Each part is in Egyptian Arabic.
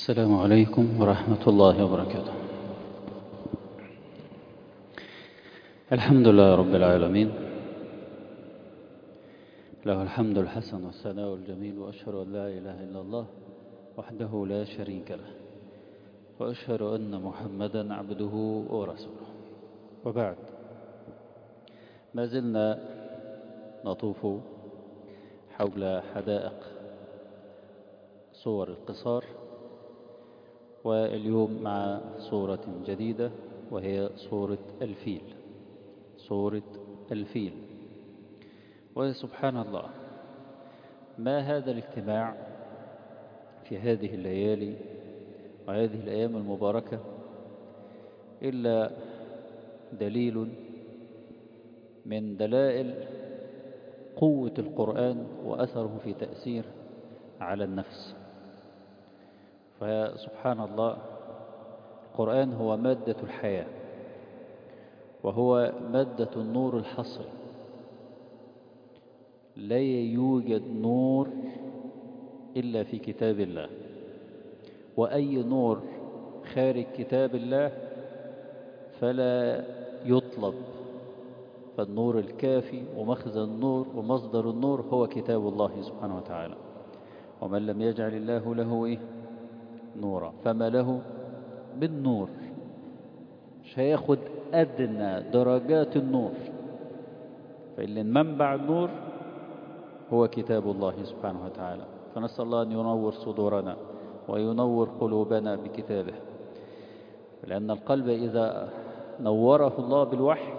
السلام عليكم ورحمة الله وبركاته الحمد لله رب العالمين له الحمد الحسن والثناء الجميل وأشهد أن لا إله إلا الله وحده لا شريك له وأشهد أن محمدا عبده ورسوله وبعد ما زلنا نطوف حول حدائق صور القصار واليوم مع صورة جديدة وهي صورة الفيل صورة الفيل وسبحان الله ما هذا الاجتماع في هذه الليالي وهذه الأيام المباركة إلا دليل من دلائل قوة القرآن وأثره في تأثير على النفس فسبحان الله القرآن هو مادة الحياة وهو مادة النور الحصري لا يوجد نور إلا في كتاب الله وأي نور خارج كتاب الله فلا يطلب فالنور الكافي ومخزن النور ومصدر النور هو كتاب الله سبحانه وتعالى ومن لم يجعل الله له إيه نورا فما له بالنور مش هياخد أدنى درجات النور فإن منبع النور هو كتاب الله سبحانه وتعالى فنسأل الله أن ينور صدورنا وينور قلوبنا بكتابه لأن القلب إذا نوره الله بالوحي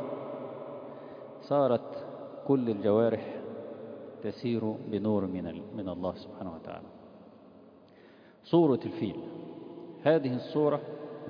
صارت كل الجوارح تسير بنور من من الله سبحانه وتعالى صورة الفيل هذه الصورة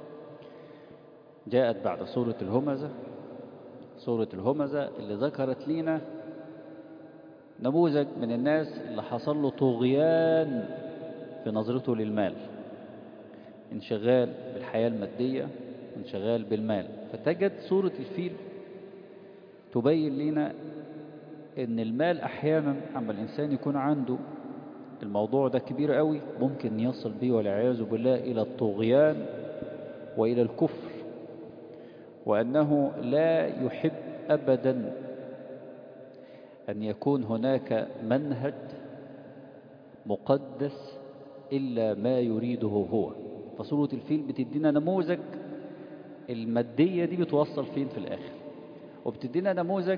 جاءت بعد صورة الهمزة صورة الهمزة اللي ذكرت لنا نموذج من الناس اللي حصل له طغيان في نظرته للمال انشغال بالحياة المادية انشغال بالمال فتجد صورة الفيل تبين لنا ان المال احيانا اما الانسان يكون عنده الموضوع ده كبير قوي ممكن يصل به والعياذ بالله الى الطغيان والى الكفر وانه لا يحب ابدا ان يكون هناك منهج مقدس الا ما يريده هو فصورة الفيل بتدينا نموذج المادية دي بتوصل فين في الاخر وبتدينا نموذج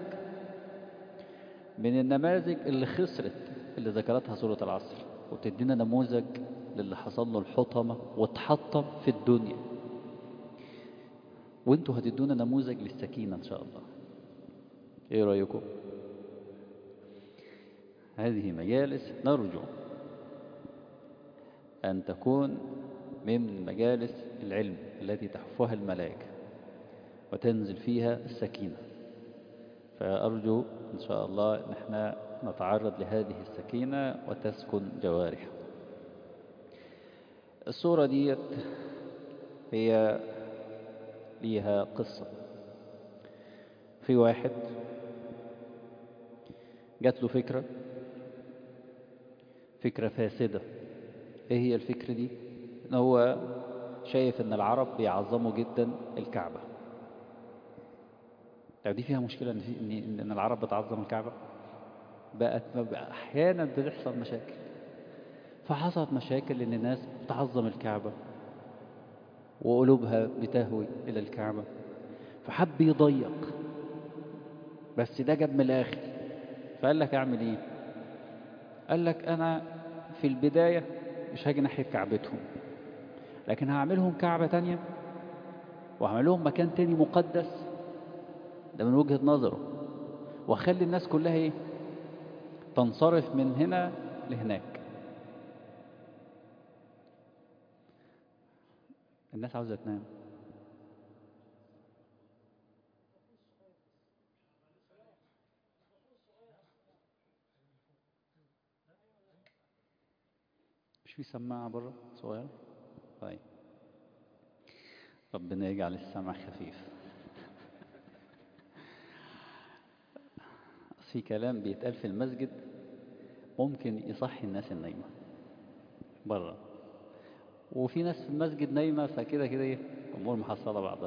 من النماذج اللي خسرت اللي ذكرتها سورة العصر وبتدينا نموذج للي حصل له الحطمة واتحطم في الدنيا وانتوا هتدونا نموذج للسكينة ان شاء الله ايه رأيكم هذه مجالس نرجو أن تكون من مجالس العلم التي تحفها الملائكة وتنزل فيها السكينة فأرجو إن شاء الله أن احنا نتعرض لهذه السكينة وتسكن جوارح الصورة دي هي ليها قصة في واحد جات له فكرة فكرة فاسدة ايه هي الفكرة دي ان هو شايف ان العرب بيعظموا جدا الكعبة يعني دي فيها مشكلة ان, في إن العرب بتعظم الكعبة بقت احيانا بتحصل مشاكل فحصلت مشاكل ان الناس بتعظم الكعبة وقلوبها بتهوي الى الكعبة فحب يضيق بس ده جاب من الاخر فقال لك اعمل ايه قال لك انا في البداية مش هاجي ناحية كعبتهم لكن هعملهم كعبة تانية وهعمل لهم مكان تاني مقدس ده من وجهة نظره واخلي الناس كلها ايه تنصرف من هنا لهناك الناس عاوزة تنام مش في سماعة بره صغيرة طيب ربنا يجعل السمع خفيف في كلام بيتقال في المسجد ممكن يصحي الناس النايمة بره وفي ناس في المسجد نايمة فكده كده ايه أمور محصلة بعضها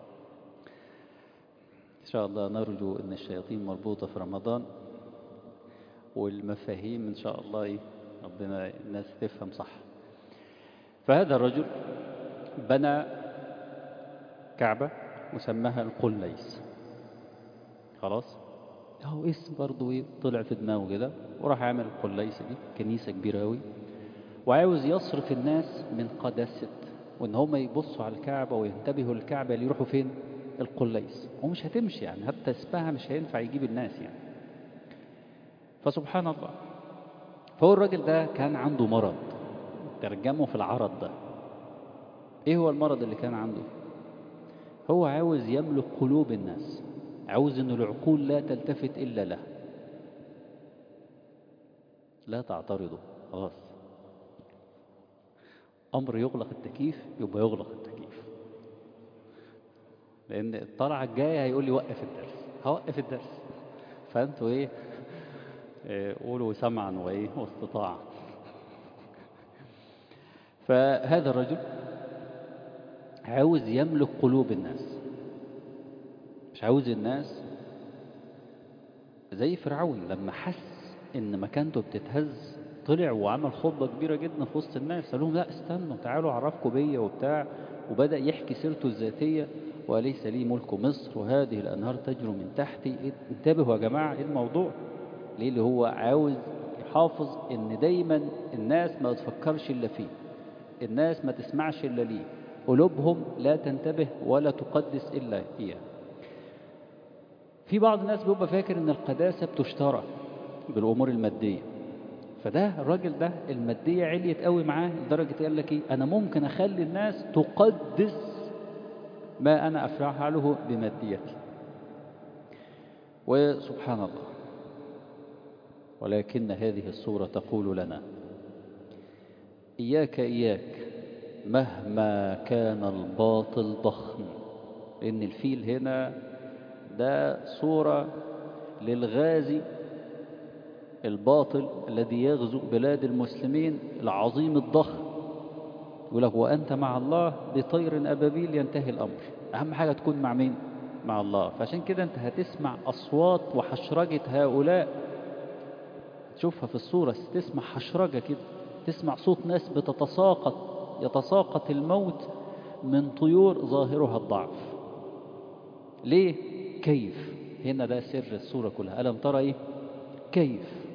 إن شاء الله نرجو أن الشياطين مربوطة في رمضان والمفاهيم إن شاء الله إيه ربنا الناس تفهم صح فهذا الرجل بنى كعبة وسماها القليس خلاص هو اسم برضه ايه طلع في دماغه كده وراح عامل القليس دي كنيسة كبيرة أوي وعاوز يصرف الناس من قداسة وإن هم يبصوا على الكعبة وينتبهوا للكعبة اللي يروحوا فين القليس ومش هتمشي يعني حتى اسمها مش هينفع يجيب الناس يعني فسبحان الله فهو الراجل ده كان عنده مرض ترجمه في العرض ده ايه هو المرض اللي كان عنده هو عاوز يملك قلوب الناس عاوز ان العقول لا تلتفت الا له لا تعترضوا خلاص امر يغلق التكييف يبقى يغلق التكييف لان الطلعه الجايه هيقول لي وقف الدرس هوقف الدرس فانتوا ايه, إيه قولوا سمعا وايه واستطاعا فهذا الرجل عاوز يملك قلوب الناس مش عاوز الناس زي فرعون لما حس ان مكانته بتتهز طلع وعمل خطبة كبيرة جدا في وسط الناس قال لهم لا استنوا تعالوا عرفكم بيا وبتاع وبدأ يحكي سيرته الذاتية وليس لي ملك مصر وهذه الأنهار تجري من تحتي انتبهوا يا جماعة ايه الموضوع ليه اللي هو عاوز يحافظ ان دايما الناس ما تفكرش الا فيه الناس ما تسمعش الا ليه قلوبهم لا تنتبه ولا تقدس الا اياه في بعض الناس بيبقى فاكر ان القداسة بتشترى بالامور المادية فده الراجل ده المادية عليت قوي معاه لدرجة قال لك ايه انا ممكن اخلي الناس تقدس ما انا افعله بماديتي وسبحان الله ولكن هذه الصورة تقول لنا إياك إياك مهما كان الباطل ضخم إن الفيل هنا ده صورة للغازي الباطل الذي يغزو بلاد المسلمين العظيم الضخم يقول لك وأنت مع الله بطير أبابيل ينتهي الأمر أهم حاجة تكون مع مين؟ مع الله فعشان كده أنت هتسمع أصوات وحشرجة هؤلاء تشوفها في الصورة تسمع حشرجة كده تسمع صوت ناس بتتساقط يتساقط الموت من طيور ظاهرها الضعف ليه؟ كيف هنا ده سر الصورة كلها ألم ترى إيه؟ كيف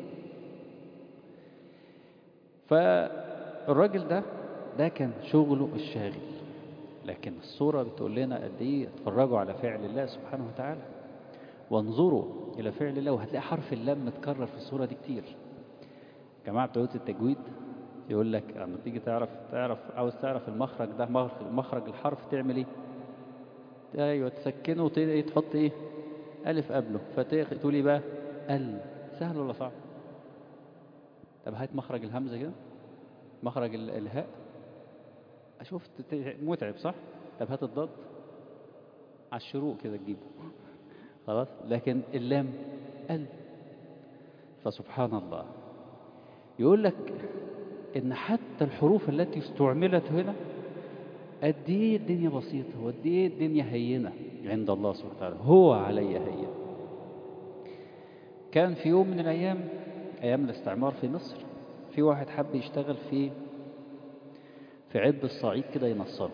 فالراجل ده ده كان شغله الشاغل لكن الصورة بتقول لنا قد إيه اتفرجوا على فعل الله سبحانه وتعالى وانظروا إلى فعل الله وهتلاقي حرف اللام متكرر في الصورة دي كتير جماعة بتوع التجويد يقول لك لما تيجي تعرف تعرف عاوز تعرف المخرج ده مخرج الحرف تعمل ايه ايوه تسكنه وتقول تحط ايه الف قبله فتقول ايه بقى ال سهل ولا صعب طب هات مخرج الهمزه كده مخرج الهاء شفت متعب صح طب هات الضاد على الشروق كده تجيبه خلاص لكن اللام ال فسبحان الله يقول لك ان حتى الحروف التي استعملت هنا قد ايه الدنيا بسيطه وقد ايه الدنيا هينه عند الله سبحانه وتعالى هو علي هين كان في يوم من الايام ايام الاستعمار في مصر في واحد حب يشتغل في في عب الصعيد كده ينصره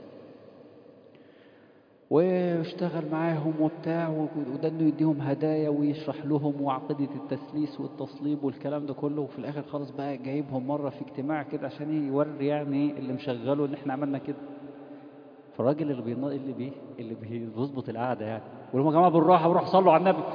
واشتغل معاهم وبتاع وده انه يديهم هدايا ويشرح لهم وعقيدة التسليس والتصليب والكلام ده كله وفي الاخر خالص بقى جايبهم مرة في اجتماع كده عشان يوري يعني اللي مشغله ان احنا عملنا كده فالراجل اللي بينا اللي بي اللي بيظبط القعده يعني يقول لهم يا جماعه بالراحه وروح صلوا على النبي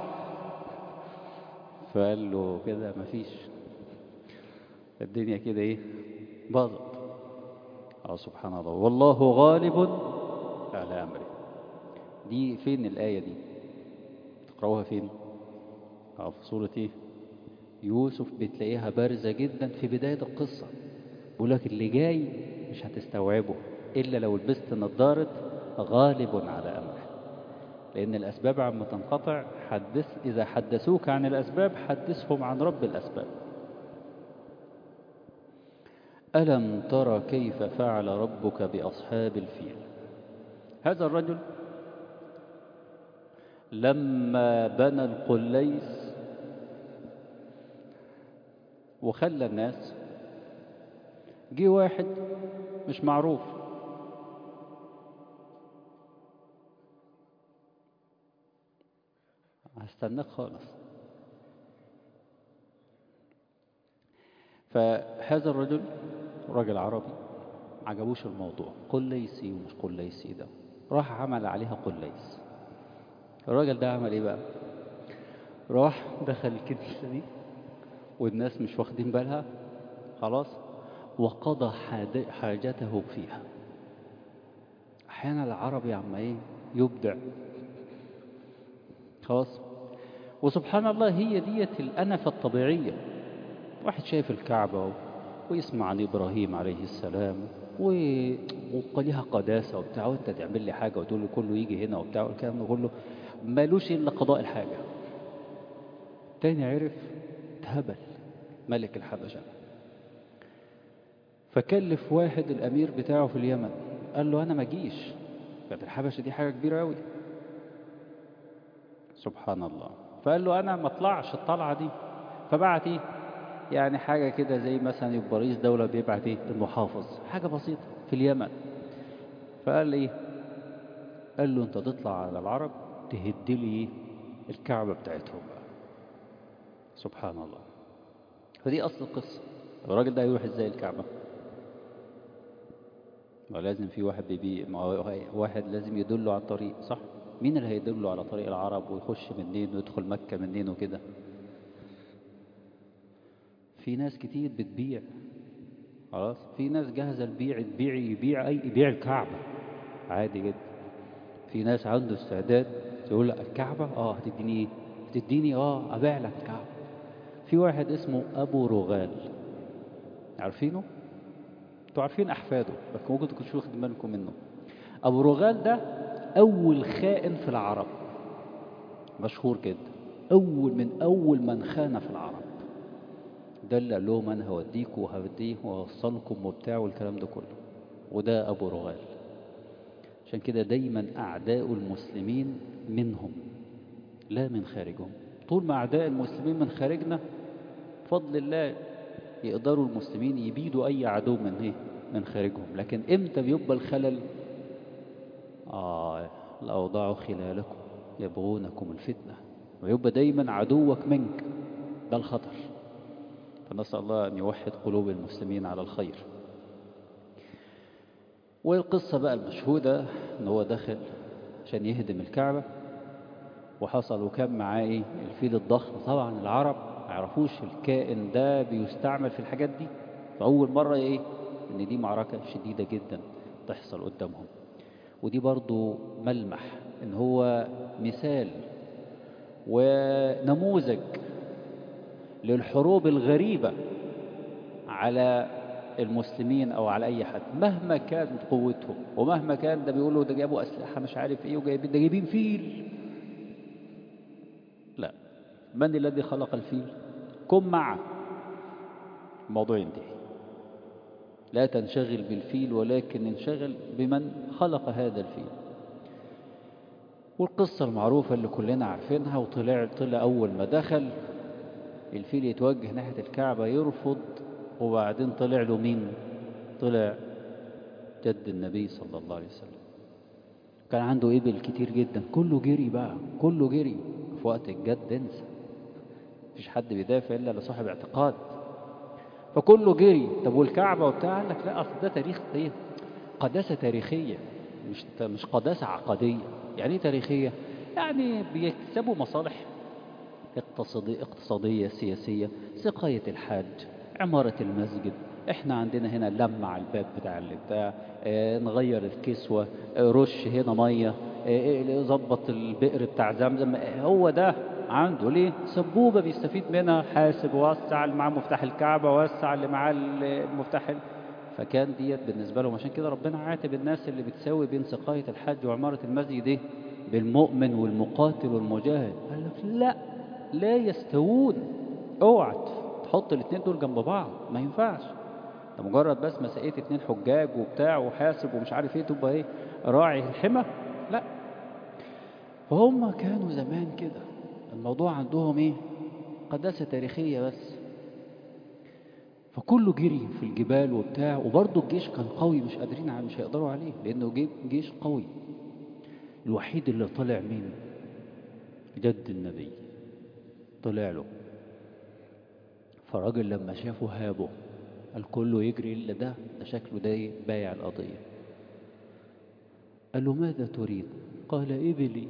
فقال له كده مفيش الدنيا كده ايه باظت اه سبحان الله والله غالب على امره دي فين الايه دي تقراوها فين اه في سوره ايه يوسف بتلاقيها بارزه جدا في بدايه القصه بيقول لك اللي جاي مش هتستوعبه الا لو لبست نظاره غالب على امره لان الاسباب عما تنقطع حدث اذا حدثوك عن الاسباب حدثهم عن رب الاسباب ألم تر كيف فعل ربك بأصحاب الفيل هذا الرجل لما بنى القليس وخلى الناس جه واحد مش معروف هستناك خالص فهذا الرجل راجل عربي عجبوش الموضوع قليسي ومش قليسي ده راح عمل عليها قليس الراجل ده عمل ايه بقى راح دخل الكنيسة دي والناس مش واخدين بالها خلاص وقضى حاد- حاجته فيها احيانا العربي عم ايه يبدع خلاص وسبحان الله هي ديت الأنفة الطبيعية واحد شايف الكعبة و- ويسمع عن إبراهيم عليه السلام و- وليها قداسة وبتاع وانت تعمل لي حاجة وتقول له كله يجي هنا وبتاع والكلام ده كله مالوش إلا قضاء الحاجة تاني عرف اتهبل ملك الحبشة فكلف واحد الأمير بتاعه في اليمن قال له أنا ما جيش كانت الحبشة دي حاجة كبيرة أوي سبحان الله فقال له أنا ما اطلعش الطلعة دي فبعت إيه يعني حاجة كده زي مثلا يبقى رئيس دولة بيبعت إيه المحافظ حاجة بسيطة في اليمن فقال إيه قال له أنت تطلع على العرب تهد لي إيه؟ الكعبة بتاعتهم بقى سبحان الله فدي أصل القصة الراجل ده هيروح إزاي الكعبة ما لازم في واحد بيبي ما هو واحد لازم يدله على الطريق صح مين اللي هيدله على طريق العرب ويخش منين ويدخل مكة منين وكده في ناس كتير بتبيع خلاص في ناس جاهزة البيع تبيع يبيع أي يبيع الكعبة عادي جدا في ناس عنده استعداد يقول لك الكعبة اه هتديني ايه هتديني اه ابيع لك الكعبة في واحد اسمه ابو رغال عارفينه انتوا عارفين احفاده بس ممكن تكونوا مش واخدين بالكم منه ابو رغال ده اول خائن في العرب مشهور جدا اول من اول من خان في العرب ده اللي قال لهم انا هوديكم وهوديه وهوصلكم وبتاع والكلام ده كله وده ابو رغال عشان كده دايما اعداء المسلمين منهم لا من خارجهم طول ما اعداء المسلمين من خارجنا بفضل الله يقدروا المسلمين يبيدوا اي عدو من ايه من خارجهم لكن امتى بيبقى الخلل اه الاوضاع خلالكم يبغونكم الفتنه ويبقى دايما عدوك منك ده الخطر فنسال الله ان يوحد قلوب المسلمين على الخير والقصة بقى المشهودة ان هو دخل عشان يهدم الكعبة وحصل وكان معاه ايه الفيل الضخم طبعا العرب ما يعرفوش الكائن ده بيستعمل في الحاجات دي فأول مرة ايه ان دي معركة شديدة جدا تحصل قدامهم ودي برضو ملمح ان هو مثال ونموذج للحروب الغريبة على المسلمين او على اي حد مهما كانت قوتهم ومهما كان ده بيقولوا ده جابوا اسلحه مش عارف ايه وجايبين ده جايبين فيل لا من الذي خلق الفيل كن معه الموضوع ينتهي لا تنشغل بالفيل ولكن انشغل بمن خلق هذا الفيل والقصة المعروفة اللي كلنا عارفينها وطلع طلع أول ما دخل الفيل يتوجه ناحية الكعبة يرفض وبعدين طلع له مين طلع جد النبي صلى الله عليه وسلم كان عنده إبل كتير جدا كله جري بقى كله جري في وقت الجد انسى مفيش حد بيدافع إلا لصاحب اعتقاد فكله جري طب والكعبة وبتاع قال لك لا أصل ده تاريخ ايه قداسة تاريخية مش مش قداسة عقدية يعني ايه تاريخية يعني بيكسبوا مصالح اقتصادية, اقتصادية سياسية سقاية الحاج عمارة المسجد احنا عندنا هنا لمع الباب بتاع اللي بتاع اه نغير الكسوة اه رش هنا مية اه ظبط البئر بتاع زمزم هو ده عنده ليه سبوبة بيستفيد منها حاسب وسع اللي معاه مفتاح الكعبة وسع اللي معاه المفتاح فكان ديت بالنسبة لهم عشان كده ربنا عاتب الناس اللي بتساوي بين سقاية الحج وعمارة المسجد ايه بالمؤمن والمقاتل والمجاهد قال لك لا لا يستوون اوعى تحط الاثنين دول جنب بعض ما ينفعش ده مجرد بس ما سقيت اتنين حجاج وبتاع وحاسب ومش عارف ايه تبقى ايه راعي الحمى لا فهم كانوا زمان كده الموضوع عندهم ايه قداسة تاريخية بس فكله جري في الجبال وبتاع وبرضه الجيش كان قوي مش قادرين ع- مش هيقدروا عليه لانه جي- جيش قوي الوحيد اللي طلع مين جد النبي طلع له فالراجل لما شافه هابه قال كله يجري الا ده ده شكله ده إيه؟ بايع القضيه قال له ماذا تريد قال ابلي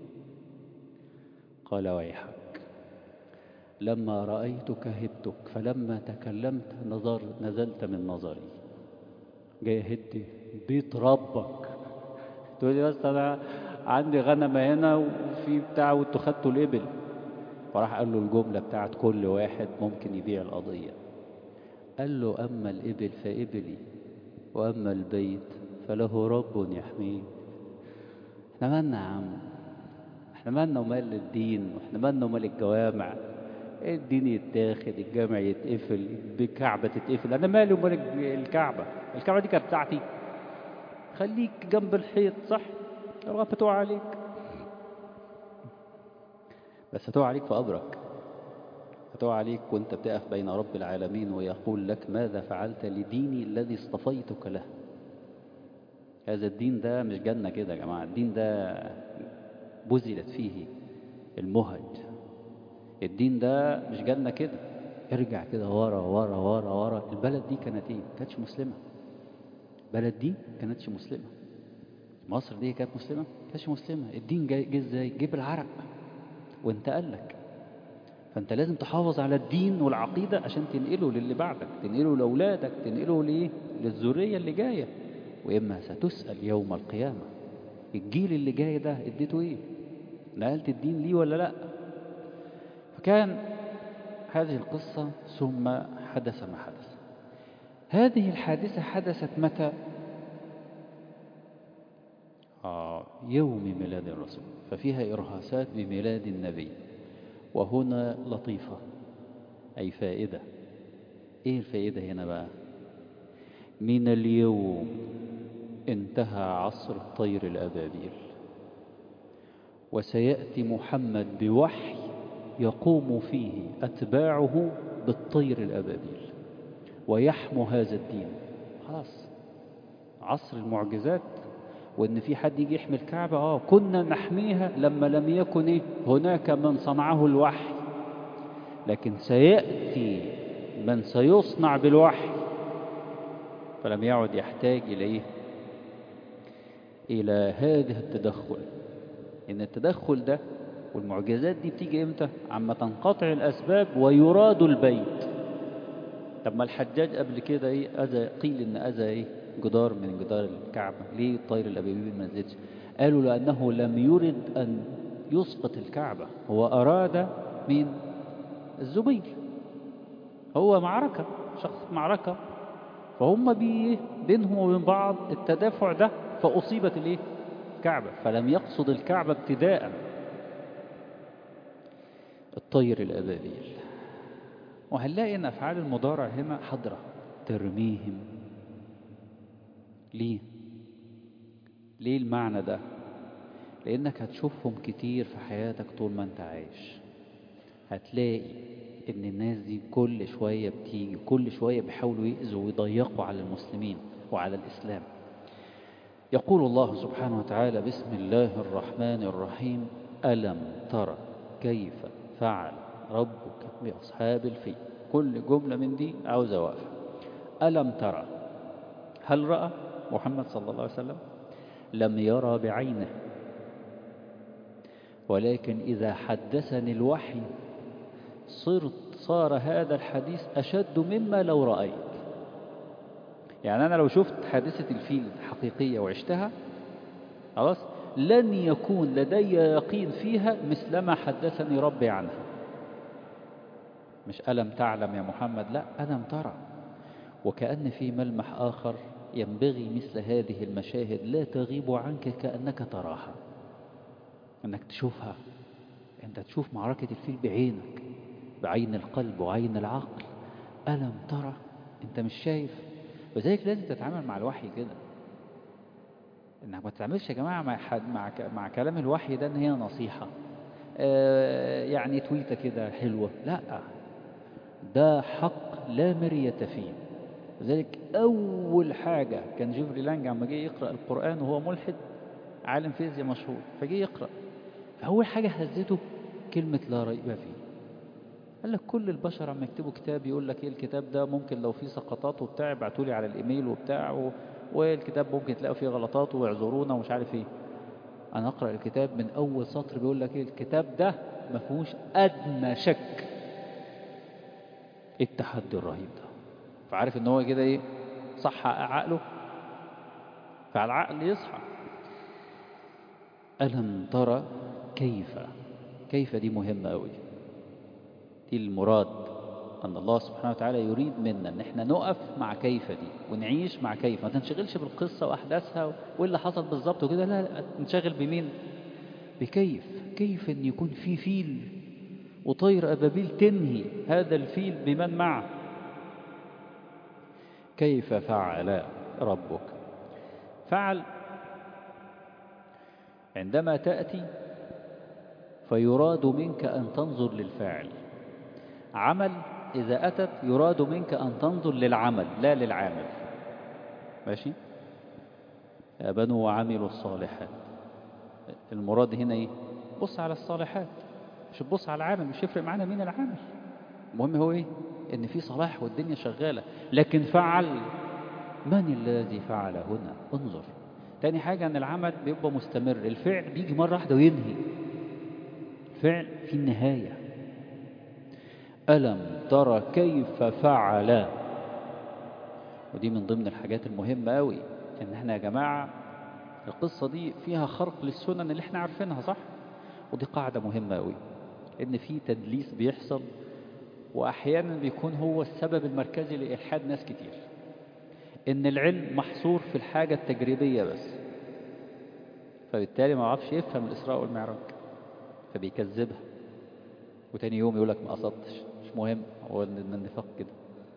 قال ويحك لما رأيتك هبتك فلما تكلمت نظر نزلت من نظري جاي هدي بيت ربك تقول لي بس انا عندي غنمة هنا وفي بتاع وانتوا خدتوا الإبل فراح قال له الجملة بتاعت كل واحد ممكن يبيع القضية قال له أما الإبل فإبلي وأما البيت فله رب يحميه احنا مالنا يا عم احنا مالنا ومال الدين واحنا مالنا ومال الجوامع الدين يتاخد الجامع يتقفل الكعبة تتقفل انا مالي ومال الج- الكعبة الكعبة دي كانت بتاعتي خليك جنب الحيط صح الرغبة تقع عليك بس هتقع عليك في قبرك هتقع عليك وانت بتقف بين رب العالمين ويقول لك ماذا فعلت لديني الذي اصطفيتك له هذا الدين ده مش جنة كده يا جماعة الدين ده بذلت فيه المهج الدين ده مش جنة كده ارجع كده ورا ورا ورا ورا البلد دي كانت ايه؟ ما كانتش مسلمة البلد دي كانتش مسلمة مصر دي كانت مسلمة؟ ما كانتش مسلمة الدين جاي جه ازاي؟ جه بالعرق وانتقل لك فانت لازم تحافظ على الدين والعقيدة عشان تنقله للي بعدك تنقله لأولادك تنقله لإيه؟ للذرية اللي جاية وإما ستسأل يوم القيامة الجيل اللي جاي ده اديته ايه نقلت الدين ليه ولا لا فكان هذه القصة ثم حدث ما حدث هذه الحادثة حدثت متى آه يوم ميلاد الرسول ففيها إرهاسات بميلاد النبي وهنا لطيفة أي فائدة إيه الفائدة هنا بقى من اليوم انتهى عصر طير الأبابيل وسيأتي محمد بوحي يقوم فيه أتباعه بالطير الأبابيل ويحمو هذا الدين خلاص عصر المعجزات وإن في حد يجي يحمي الكعبة آه كنا نحميها لما لم يكن إيه هناك من صنعه الوحي لكن سيأتي من سيصنع بالوحي فلم يعد يحتاج إلى إيه إلى هذا التدخل إن التدخل ده والمعجزات دي بتيجي إمتى عما تنقطع الأسباب ويراد البيت طب ما الحجاج قبل كده إيه أذى قيل إن أذى إيه جدار من جدار الكعبة ليه الطير الأبابيل ما نزلش قالوا لأنه لم يرد أن يسقط الكعبة هو أراد من الزبير هو معركة شخص معركة فهم بي بينهم وبين بعض التدافع ده فأصيبت الايه الكعبة فلم يقصد الكعبة ابتداء الطير الأبابيل وهنلاقي ان افعال المضارع هنا حضرة ترميهم ليه ليه المعنى ده لانك هتشوفهم كتير في حياتك طول ما انت عايش هتلاقي ان الناس دي كل شوية بتيجي كل شوية بيحاولوا يأذوا ويضيقوا على المسلمين وعلى الإسلام يقول الله سبحانه وتعالى بسم الله الرحمن الرحيم ألم ترى كيف فعل ربك بأصحاب الفيل كل جملة من دي عاوزة وقفة ألم ترى هل رأى محمد صلى الله عليه وسلم لم يرى بعينه ولكن إذا حدثني الوحي صرت صار هذا الحديث أشد مما لو رأيت يعني أنا لو شفت حادثة الفيل حقيقية وعشتها خلاص لن يكون لدي يقين فيها مثلما حدثني ربي عنها مش ألم تعلم يا محمد لا ألم ترى وكأن في ملمح آخر ينبغي مثل هذه المشاهد لا تغيب عنك كأنك تراها أنك تشوفها أنت تشوف معركة الفيل بعينك بعين القلب وعين العقل ألم ترى أنت مش شايف وذلك لازم تتعامل مع الوحي كده انك ما تتعاملش يا جماعه مع حد مع ك- مع كلام الوحي ده ان هي نصيحه آه، يعني تويته كده حلوه لا ده حق لا مرية فيه لذلك أول حاجة كان جيفري لانج عما جه يقرأ القرآن وهو ملحد عالم فيزياء مشهور فجه يقرأ فأول حاجة هزته كلمة لا ريب فيه قال لك كل البشر عم يكتبوا كتاب يقول لك ايه الكتاب ده ممكن لو فيه سقطات وبتاع ابعتوا لي على الايميل وبتاع و... والكتاب ممكن تلاقوا فيه غلطات ويعذرونا ومش عارف ايه انا اقرا الكتاب من اول سطر بيقول لك ايه الكتاب ده ما فيهوش ادنى شك ايه التحدي الرهيب ده فعارف ان هو كده ايه صح عقله فالعقل يصحى ألم ترى كيف كيف دي مهمة أوي دي المراد أن الله سبحانه وتعالى يريد منا أن احنا نقف مع كيف دي ونعيش مع كيف ما تنشغلش بالقصة وأحداثها وإيه اللي حصل بالظبط وكده لا لا تنشغل بمين بكيف كيف أن يكون في فيل وطير أبابيل تنهي هذا الفيل بمن معه كيف فعل ربك فعل عندما تأتي فيراد منك أن تنظر للفاعل عمل إذا أتت يراد منك أن تنظر للعمل لا للعامل ماشي بنوا وعملوا الصالحات المراد هنا إيه بص على الصالحات مش تبص على العامل مش يفرق معانا مين العامل المهم هو إيه إن في صلاح والدنيا شغالة لكن فعل من الذي فعل هنا انظر تاني حاجة أن العمل بيبقى مستمر الفعل بيجي مرة واحدة وينهي الفعل في النهاية ألم ترى كيف فعل ودي من ضمن الحاجات المهمة أوي إن احنا يا جماعة القصة دي فيها خرق للسنن اللي احنا عارفينها صح ودي قاعدة مهمة أوي إن في تدليس بيحصل وأحيانا بيكون هو السبب المركزي لإلحاد ناس كتير إن العلم محصور في الحاجة التجريبية بس فبالتالي ما عرفش يفهم الإسراء والمعراج فبيكذبها وتاني يوم يقول لك ما قصدتش مش مهم هو إن النفاق كده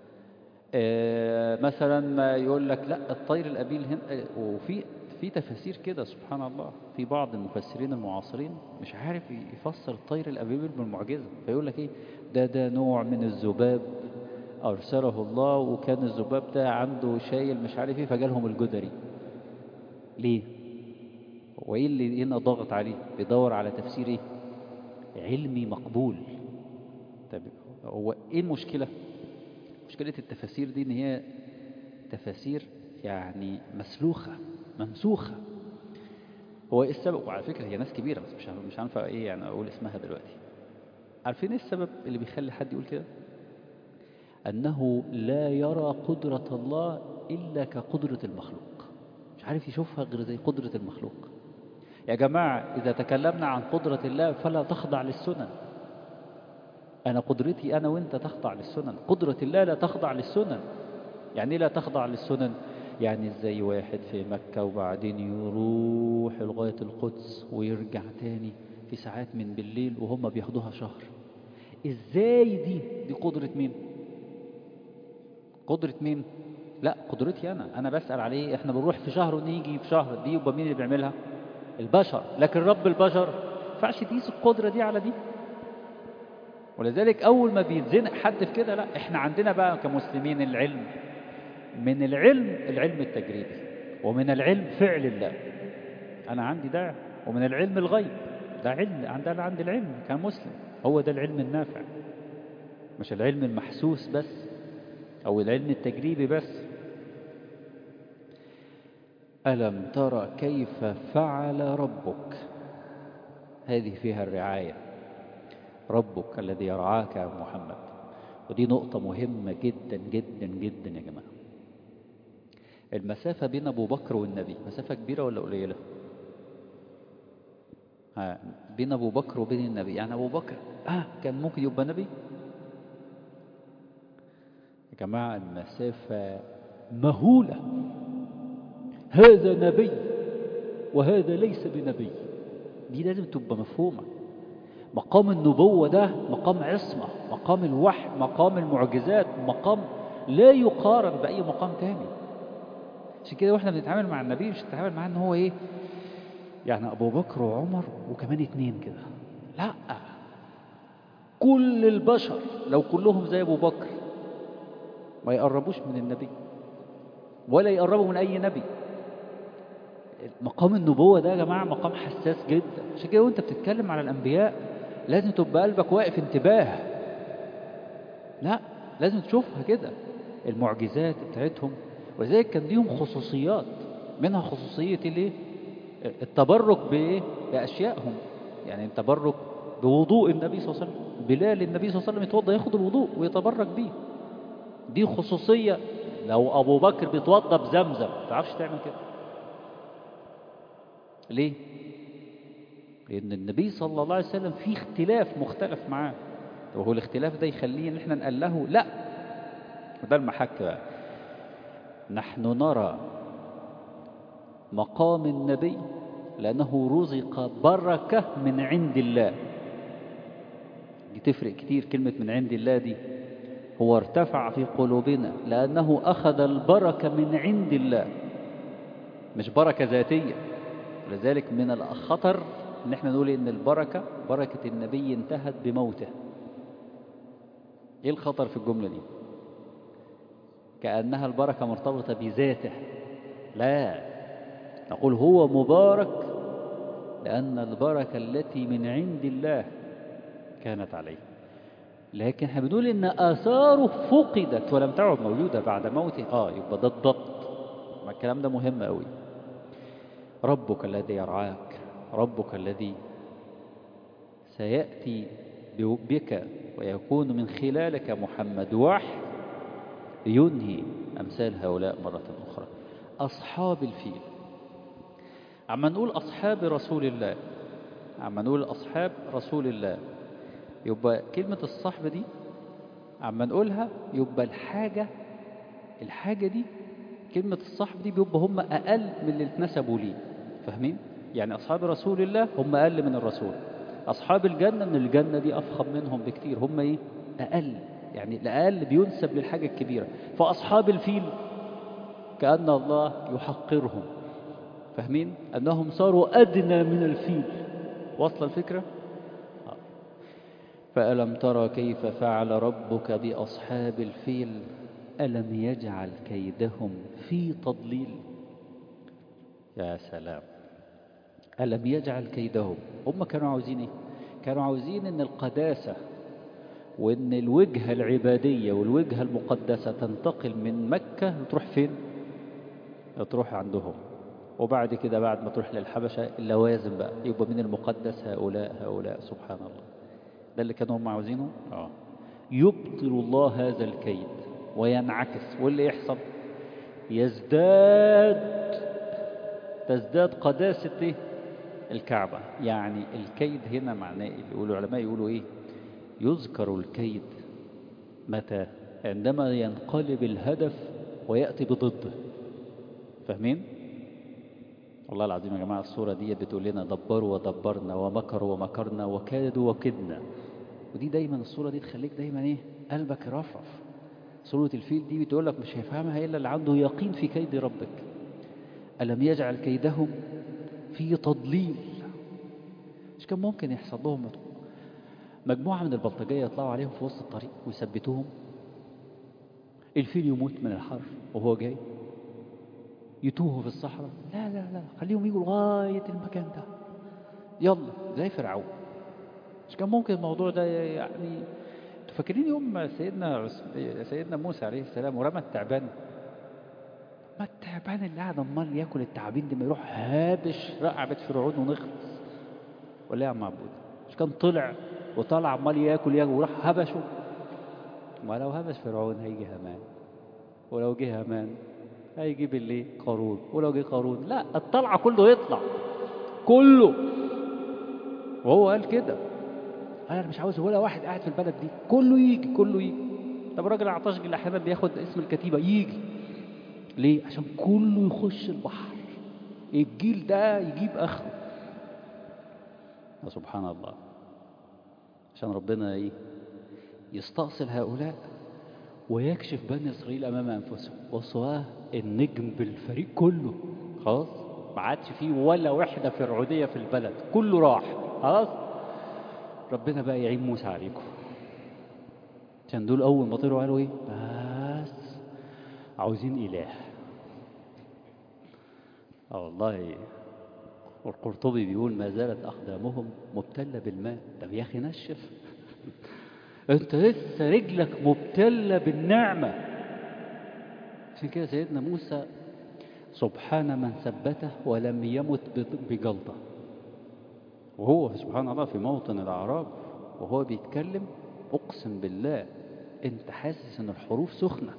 آه مثلا ما يقول لك لا الطير الأبيل هنا وفي في تفاسير كده سبحان الله في بعض المفسرين المعاصرين مش عارف يفسر الطير الأبيل بالمعجزة فيقول لك ايه ده ده نوع من الذباب أرسله الله وكان الذباب ده عنده شايل مش عارف ايه فجالهم الجدري ليه وايه اللي هنا ضغط عليه بيدور على تفسير ايه علمي مقبول طب هو ايه المشكلة مشكلة التفاسير دي ان هي تفاسير يعني مسلوخة ممسوخة هو ايه السبب وعلى فكرة هي ناس كبيرة بس مش مش عارفة ايه يعني اقول اسمها دلوقتي عارفين ايه السبب اللي بيخلي حد يقول كده انه لا يرى قدرة الله الا كقدرة المخلوق مش عارف يشوفها غير زي قدرة المخلوق يا جماعة إذا تكلمنا عن قدرة الله فلا تخضع للسنن أنا قدرتي أنا وإنت تخضع للسنن قدرة الله لا تخضع للسنن يعني لا تخضع للسنن يعني ازاي واحد في مكة وبعدين يروح لغاية القدس ويرجع تاني في ساعات من بالليل وهم بياخدوها شهر ازاي دي دي قدرة مين قدرة مين لا قدرتي أنا أنا بسأل عليه إحنا بنروح في شهر ونيجي في شهر دي يبقى مين اللي بيعملها البشر لكن رب البشر فعش تقيس القدرة دي على دي ولذلك أول ما بيتزنق حد في كده لا إحنا عندنا بقى كمسلمين العلم من العلم العلم التجريبي ومن العلم فعل الله أنا عندي ده ومن العلم الغيب ده علم عندنا عندي العلم كمسلم هو ده العلم النافع مش العلم المحسوس بس أو العلم التجريبي بس ألم ترى كيف فعل ربك هذه فيها الرعاية ربك الذي يرعاك يا محمد ودي نقطة مهمة جدا جدا جدا يا جماعة المسافة بين أبو بكر والنبي مسافة كبيرة ولا قليلة ها بين أبو بكر وبين النبي يعني أبو بكر آه كان ممكن يبقى نبي يا جماعة المسافة مهولة هذا نبي وهذا ليس بنبي دي لازم تبقى مفهومة مقام النبوة ده مقام عصمة مقام الوحي مقام المعجزات مقام لا يقارن بأي مقام تاني عشان كده واحنا بنتعامل مع النبي مش بنتعامل معاه ان هو ايه يعني ابو بكر وعمر وكمان اتنين كده لا كل البشر لو كلهم زي ابو بكر ما يقربوش من النبي ولا يقربوا من اي نبي مقام النبوة ده يا جماعة مقام حساس جدا عشان كده وانت بتتكلم على الأنبياء لازم تبقى قلبك واقف انتباه لا لازم تشوفها كده المعجزات بتاعتهم ولذلك كان ليهم خصوصيات منها خصوصية الايه التبرك بايه بأشيائهم يعني التبرك بوضوء النبي صلى الله عليه وسلم بلال النبي صلى الله عليه وسلم يتوضى ياخد الوضوء ويتبرك بيه دي خصوصية لو أبو بكر بيتوضى بزمزم ما تعرفش تعمل كده ليه؟ لأن النبي صلى الله عليه وسلم في اختلاف مختلف معاه طب هو الاختلاف ده يخليه ان احنا نقله لا وده المحك بقى نحن نرى مقام النبي لأنه رزق بركة من عند الله دي تفرق كتير كلمة من عند الله دي هو ارتفع في قلوبنا لأنه أخذ البركة من عند الله مش بركة ذاتية لذلك من الخطر ان احنا نقول ان البركة بركة النبي انتهت بموته ايه الخطر في الجملة دي كأنها البركة مرتبطة بذاته لا نقول هو مبارك لأن البركة التي من عند الله كانت عليه لكن احنا بنقول ان آثاره فقدت ولم تعد موجودة بعد موته اه يبقى ده الضبط ما الكلام ده مهم قوي ربك الذي يرعاك ربك الذي سيأتي بك ويكون من خلالك محمد وحي ينهي أمثال هؤلاء مرة أخرى أصحاب الفيل عما نقول أصحاب رسول الله عما نقول أصحاب رسول الله يبقى كلمة الصحبة دي عما نقولها يبقى الحاجة الحاجة دي كلمة الصحب دي بيبقى هم أقل من اللي اتنسبوا ليه فاهمين؟ يعني أصحاب رسول الله هم أقل من الرسول أصحاب الجنة من الجنة دي أفخم منهم بكتير هم إيه؟ أقل يعني الأقل بينسب للحاجة الكبيرة فأصحاب الفيل كأن الله يحقرهم فاهمين؟ أنهم صاروا أدنى من الفيل وصل الفكرة؟ فألم ترى كيف فعل ربك بأصحاب الفيل ألم يجعل كيدهم في تضليل يا سلام ألم يجعل كيدهم هم كانوا عاوزين إيه؟ كانوا عاوزين إن القداسة وإن الوجهة العبادية والوجهة المقدسة تنتقل من مكة تروح فين؟ تروح عندهم وبعد كده بعد ما تروح للحبشة اللوازم بقى يبقى من المقدس هؤلاء هؤلاء سبحان الله ده اللي كانوا هم عاوزينه آه. يبطل الله هذا الكيد وينعكس واللي يحصل يزداد تزداد قداسة إيه؟ الكعبة يعني الكيد هنا معناه إيه؟ يقولوا العلماء يقولوا إيه يذكر الكيد متى عندما ينقلب الهدف ويأتي بضده فاهمين والله العظيم يا جماعة الصورة دي بتقول لنا دبروا ودبرنا ومكروا ومكرنا وكادوا وكدنا ودي دايما الصورة دي تخليك دايما ايه قلبك يرفرف سورة الفيل دي بتقول لك مش هيفهمها إلا اللي عنده يقين في كيد ربك ألم يجعل كيدهم في تضليل مش كان ممكن يحصل لهم مجموعة من البلطجية يطلعوا عليهم في وسط الطريق ويثبتوهم الفيل يموت من الحر وهو جاي يتوهوا في الصحراء لا لا لا خليهم يجوا لغاية المكان ده يلا زي فرعون مش كان ممكن الموضوع ده يعني انتوا فاكرين يوم سيدنا سيدنا موسى عليه السلام ورمى التعبان ما التعبان اللي قاعد امال ياكل التعابين دي ما يروح هابش رقبة فرعون ونخلص ولا يا عم عبود مش كان طلع وطلع عمال ياكل ياكل وراح هبشه ما لو هبش فرعون هيجي هامان ولو جه هامان هيجيب اللي قارون ولو جه قارون لا الطلعة كله يطلع كله وهو قال كده انا مش عاوز ولا واحد قاعد في البلد دي كله يجي كله يجي طب الراجل عطشجي احيانا بياخد اسم الكتيبه يجي ليه عشان كله يخش البحر الجيل ده يجيب اخره سبحان الله عشان ربنا ايه يستأصل هؤلاء ويكشف بني إسرائيل أمام أنفسهم وصواه النجم بالفريق كله خلاص ما عادش فيه ولا وحدة فرعونية في البلد كله راح خلاص ربنا بقى يعين موسى عليكم عشان دول أول ما طلعوا قالوا إيه بس عاوزين إله اه والله والقرطبي بيقول ما زالت أقدامهم مبتلة بالماء طب يا أخي نشف أنت لسه رجلك مبتلة بالنعمة عشان كده سيدنا موسى سبحان من ثبته ولم يمت بجلطة وهو سبحان الله في موطن الأعراب وهو بيتكلم أقسم بالله أنت حاسس إن الحروف سخنة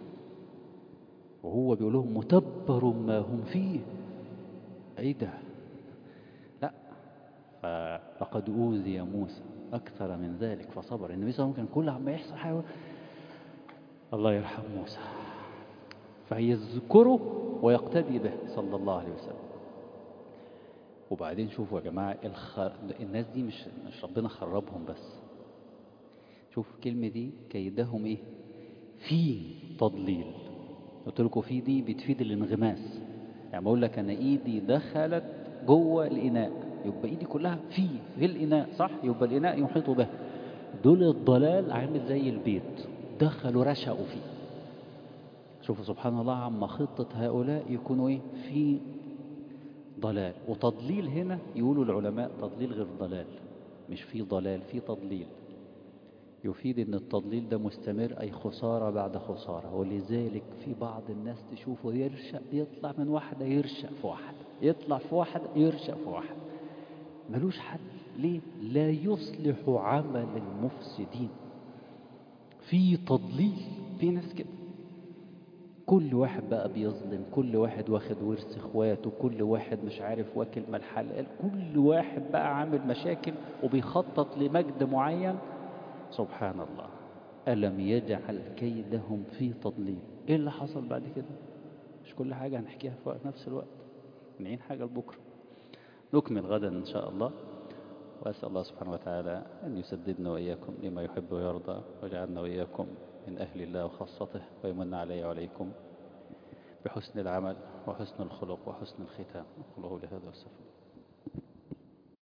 وهو بيقول لهم متبر ما هم فيه ايه ده لا فلقد اوذي موسى اكثر من ذلك فصبر النبي صلى الله عليه وسلم كان كل عما يحصل حاجه الله يرحم موسى فيذكره ويقتدي به صلى الله عليه وسلم وبعدين شوفوا يا جماعه الخ... الناس دي مش مش ربنا خربهم بس شوف الكلمه دي كيدهم ايه في تضليل قلت لكم في دي بتفيد الانغماس يعني بقول لك انا ايدي دخلت جوه الاناء يبقى ايدي كلها في في الاناء صح يبقى الاناء يحيط به دول الضلال عامل زي البيت دخلوا رشقوا فيه شوفوا سبحان الله عما خطة هؤلاء يكونوا ايه في ضلال وتضليل هنا يقولوا العلماء تضليل غير ضلال مش في ضلال في تضليل يفيد ان التضليل ده مستمر اي خسارة بعد خسارة ولذلك في بعض الناس تشوفه يرشق يطلع من واحدة يرشق في واحدة يطلع في واحدة يرشق في واحدة ملوش حل ليه لا يصلح عمل المفسدين في تضليل في ناس كده كل واحد بقى بيظلم كل واحد واخد ورث اخواته كل واحد مش عارف واكل ما الحلال كل واحد بقى عامل مشاكل وبيخطط لمجد معين سبحان الله ألم يجعل كيدهم في تضليل إيه اللي حصل بعد كده مش كل حاجة هنحكيها في نفس الوقت نعين حاجة لبكرة نكمل غدا إن شاء الله وأسأل الله سبحانه وتعالى أن يسددنا وإياكم لما يحب ويرضى ويجعلنا وإياكم من أهل الله وخاصته ويمن علي وعليكم بحسن العمل وحسن الخلق وحسن الختام أقول له لهذا والسلام